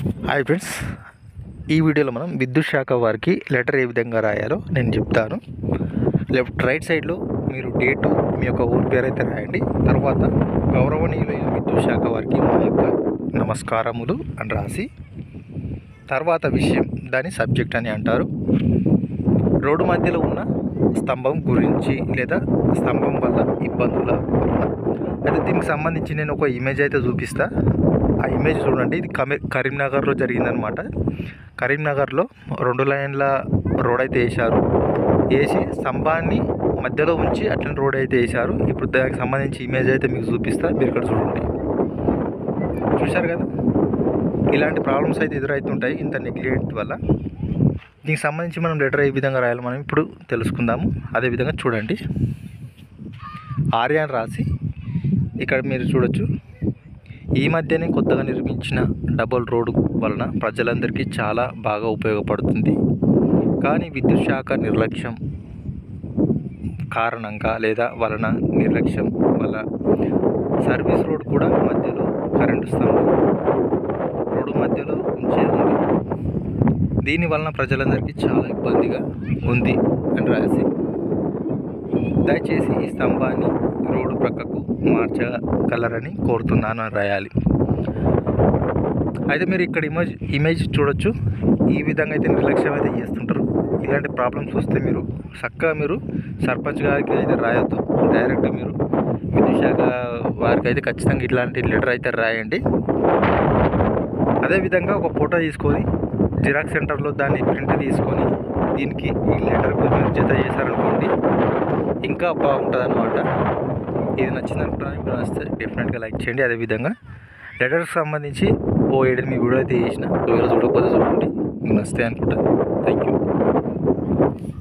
hi friends ఈ వీడియోలో మనం విద్యుత్ శాఖ వారికి లెటర్ ఏ విధంగా రాయాలో నేను చెప్తాను లెఫ్ట్ రైట్ సైడ్లో మీరు డేటు మీ యొక్క ఊరి పేరు అయితే రాయండి తర్వాత గౌరవనీయులైన విద్యుత్ శాఖ వారికి మా యొక్క నమస్కారములు అని రాసి తర్వాత విషయం దాని సబ్జెక్ట్ అని అంటారు రోడ్డు మధ్యలో ఉన్న స్తంభం గురించి లేదా స్తంభం వల్ల ఇబ్బందుల వలన అయితే దీనికి సంబంధించి నేను ఒక ఇమేజ్ అయితే చూపిస్తా ఆ ఇమేజ్ చూడండి ఇది కమి కరీంనగర్లో జరిగిందనమాట కరీంనగర్లో రెండు లైన్ల రోడ్ అయితే వేశారు వేసి స్తంభాన్ని మధ్యలో ఉంచి అట్లనే రోడ్ అయితే వేశారు ఇప్పుడు దానికి సంబంధించి ఇమేజ్ అయితే మీకు చూపిస్తా మీరు ఇక్కడ చూడండి చూశారు కదా ఇలాంటి ప్రాబ్లమ్స్ అయితే ఎదురవుతుంటాయి ఇంత నెగ్లిజెంట్ వల్ల దీనికి సంబంధించి మనం లెటర్ ఏ విధంగా రాయాలో మనం ఇప్పుడు తెలుసుకుందాము అదే విధంగా చూడండి ఆర్య అని రాసి ఇక్కడ మీరు చూడొచ్చు ఈ మధ్యనే కొత్తగా నిర్మించిన డబుల్ రోడ్డు వలన ప్రజలందరికీ చాలా బాగా ఉపయోగపడుతుంది కానీ విద్యుత్ శాఖ నిర్లక్ష్యం కారణంగా లేదా వలన నిర్లక్ష్యం వల్ల సర్వీస్ రోడ్ కూడా మధ్యలో కరెంటు స్తంభం రోడ్డు మధ్యలో ఉంచే ఉంది దీని వలన ప్రజలందరికీ చాలా ఇబ్బందిగా ఉంది అని రాసి దయచేసి ఈ స్తంభాన్ని రోడ్డు ప్రక్కకు మార్చగలరని కోరుతున్నాను అని రాయాలి అయితే మీరు ఇక్కడ ఇమేజ్ ఇమేజ్ చూడొచ్చు ఈ విధంగా అయితే నిర్లక్ష్యం అయితే చేస్తుంటారు ఇలాంటి ప్రాబ్లమ్స్ వస్తే మీరు చక్కగా మీరు సర్పంచ్ గారికి అయితే రాయొద్దు డైరెక్ట్ మీరు విద్యుత్ శాఖ వారికి అయితే ఖచ్చితంగా ఇట్లాంటి లెటర్ అయితే రాయండి అదేవిధంగా ఒక ఫోటో తీసుకొని జిరాక్స్ సెంటర్లో దాన్ని ప్రింట్ తీసుకొని దీనికి ఈ లెటర్ మీరు జత చేశారనుకోండి ఇంకా బాగుంటుంది అనమాట ఇది నచ్చింది అనుకుంటున్నాను ఇప్పుడు నచ్చితే డెఫినెట్గా లైక్ చేయండి అదేవిధంగా లెటర్కి సంబంధించి ఓ ఏడు మీ వీడియో అయితే చేసిన ఒకవేళ చూడకపోతే చూడండి మీకు నచ్చితే అనుకుంటా థ్యాంక్ యూ